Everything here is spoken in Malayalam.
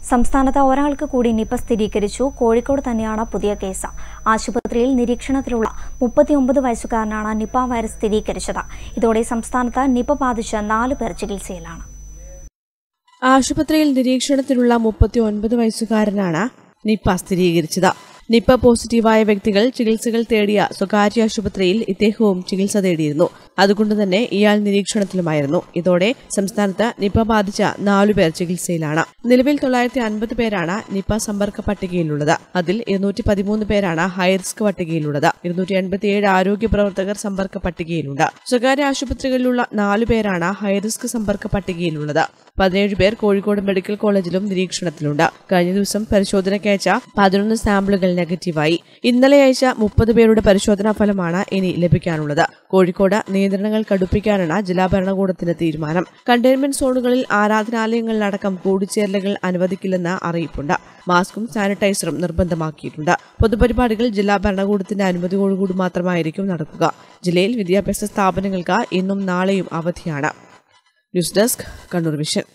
സംസ്ഥാനത്ത് ഒരാൾക്ക് കൂടി നിപ സ്ഥിരീകരിച്ചു കോഴിക്കോട് തന്നെയാണ് പുതിയ കേസ് ആശുപത്രിയിൽ നിരീക്ഷണത്തിലുള്ള മുപ്പത്തിയൊമ്പത് വയസ്സുകാരനാണ് നിപ വൈറസ് സ്ഥിരീകരിച്ചത് ഇതോടെ സംസ്ഥാനത്ത് നിപ ബാധിച്ച നാല് പേർ ചികിത്സയിലാണ് ആശുപത്രിയിൽ നിരീക്ഷണത്തിലുള്ള മുപ്പത്തി ഒൻപത് വയസ്സുകാരനാണ് നിപ്പ സ്ഥിരീകരിച്ചത് നിപ്പ പോസിറ്റീവായ വ്യക്തികൾ ചികിത്സകൾ തേടിയ സ്വകാര്യ ആശുപത്രിയിൽ ഇദ്ദേഹവും ചികിത്സ തേടിയിരുന്നു അതുകൊണ്ട് തന്നെ ഇയാൾ നിരീക്ഷണത്തിലുമായിരുന്നു ഇതോടെ സംസ്ഥാനത്ത് നിപ്പ ബാധിച്ച നാലുപേർ ചികിത്സയിലാണ് നിലവിൽ തൊള്ളായിരത്തി അൻപത് പേരാണ് നിപ്പ സമ്പർക്ക പട്ടികയിലുള്ളത് അതിൽ ഇരുന്നൂറ്റി പതിമൂന്ന് പേരാണ് ഹൈറിസ്ക് പട്ടികയിലുള്ളത് ഇരുന്നൂറ്റി എൺപത്തിയേഴ് ആരോഗ്യ പ്രവർത്തകർ സമ്പർക്ക പട്ടികയിലുണ്ട് സ്വകാര്യ ആശുപത്രികളിലുള്ള നാലു പേരാണ് ഹൈറിസ്ക് സമ്പർക്ക പട്ടികയിലുള്ളത് പതിനേഴ് പേർ കോഴിക്കോട് മെഡിക്കൽ കോളേജിലും നിരീക്ഷണത്തിലുണ്ട് കഴിഞ്ഞ ദിവസം പരിശോധനയ്ക്കയച്ച പതിനൊന്ന് സാമ്പിളുകൾ നെഗറ്റീവായി ഇന്നലെ അയച്ച മുപ്പത് പേരുടെ പരിശോധനാ ഫലമാണ് ഇനി ലഭിക്കാനുള്ളത് കോഴിക്കോട് നിയന്ത്രണങ്ങൾ കടുപ്പിക്കാനാണ് ജില്ലാ ഭരണകൂടത്തിന്റെ തീരുമാനം കണ്ടെയ്ൻമെന്റ് സോണുകളിൽ ആരാധനാലയങ്ങളിലടക്കം കൂടിച്ചേരലുകൾ അനുവദിക്കില്ലെന്ന് അറിയിപ്പുണ്ട് മാസ്കും സാനിറ്റൈസറും നിർബന്ധമാക്കിയിട്ടുണ്ട് പൊതുപരിപാടികൾ ജില്ലാ ഭരണകൂടത്തിന്റെ അനുമതിയോടുകൂടി മാത്രമായിരിക്കും നടക്കുക ജില്ലയിൽ വിദ്യാഭ്യാസ സ്ഥാപനങ്ങൾക്ക് ഇന്നും നാളെയും അവധിയാണ് ന്യൂസ് ഡെസ്ക് കണ്ണൂർ വിഷൻ